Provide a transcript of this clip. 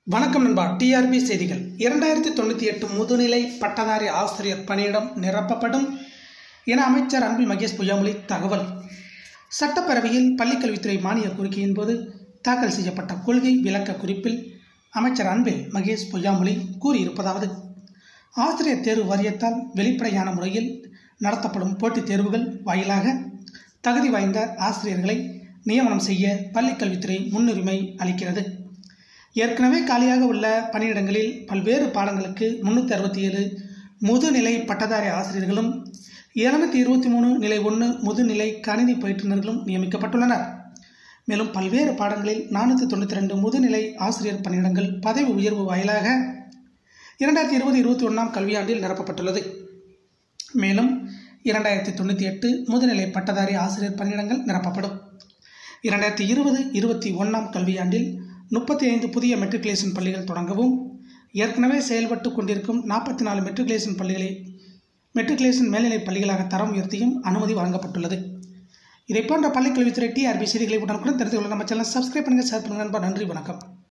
வணக்கம் நண்பா டிஆர்பி செய்திகள் இரண்டாயிரத்தி தொண்ணூற்றி எட்டு முதுநிலை பட்டதாரி ஆசிரியர் பணியிடம் நிரப்பப்படும் என அமைச்சர் அன்பில் மகேஷ் பொய்யாமொழி தகவல் சட்டப்பேரவையில் பள்ளிக்கல்வித்துறை மானிய கோரிக்கையின் போது தாக்கல் செய்யப்பட்ட கொள்கை விளக்க குறிப்பில் அமைச்சர் அன்பில் மகேஷ் பொய்யாமொழி கூறியிருப்பதாவது ஆசிரியர் தேர்வு வாரியத்தால் வெளிப்படையான முறையில் நடத்தப்படும் போட்டித் தேர்வுகள் வாயிலாக தகுதி வாய்ந்த ஆசிரியர்களை நியமனம் செய்ய பள்ளிக்கல்வித்துறை முன்னுரிமை அளிக்கிறது ஏற்கனவே காலியாக உள்ள பணியிடங்களில் பல்வேறு பாடங்களுக்கு முன்னூற்றி அறுபத்தி ஏழு முதுநிலை பட்டதாரி ஆசிரியர்களும் இருநூத்தி இருபத்தி மூணு நிலை ஒன்று முதுநிலை கணினி பயிற்றுநர்களும் நியமிக்கப்பட்டுள்ளனர் மேலும் பல்வேறு பாடங்களில் நானூற்றி தொண்ணூற்றி ரெண்டு முதுநிலை ஆசிரியர் பணியிடங்கள் பதவி உயர்வு வாயிலாக இரண்டாயிரத்தி இருபது இருபத்தி ஒன்றாம் கல்வியாண்டில் நிரப்பப்பட்டுள்ளது மேலும் இரண்டாயிரத்தி தொண்ணூற்றி எட்டு முதுநிலை பட்டதாரி ஆசிரியர் பணியிடங்கள் நிரப்பப்படும் இரண்டாயிரத்தி இருபது இருபத்தி ஒன்றாம் கல்வியாண்டில் முப்பத்தி ஐந்து புதிய மெட்ரிகுலேஷன் பள்ளிகள் தொடங்கவும் ஏற்கனவே செயல்பட்டு கொண்டிருக்கும் நாற்பத்தி நாலு மெட்ரிகுலேஷன் பள்ளிகளை மெட்ரிகுலேஷன் மேல்நிலைப் பள்ளிகளாக தரம் உயர்த்தியும் அனுமதி வழங்கப்பட்டுள்ளது இதை போன்ற பள்ளிக்கல்வித்துறை டிஆர்பி செய்திகளை உடனுக்குடன் தெரிந்து கொள்ள நம்ம சேனல் சப்ஸ்கிரைப் பண்ணுங்கள் ஷேர் பண்ணுங்கள் நண்பா நன்றி வணக்கம்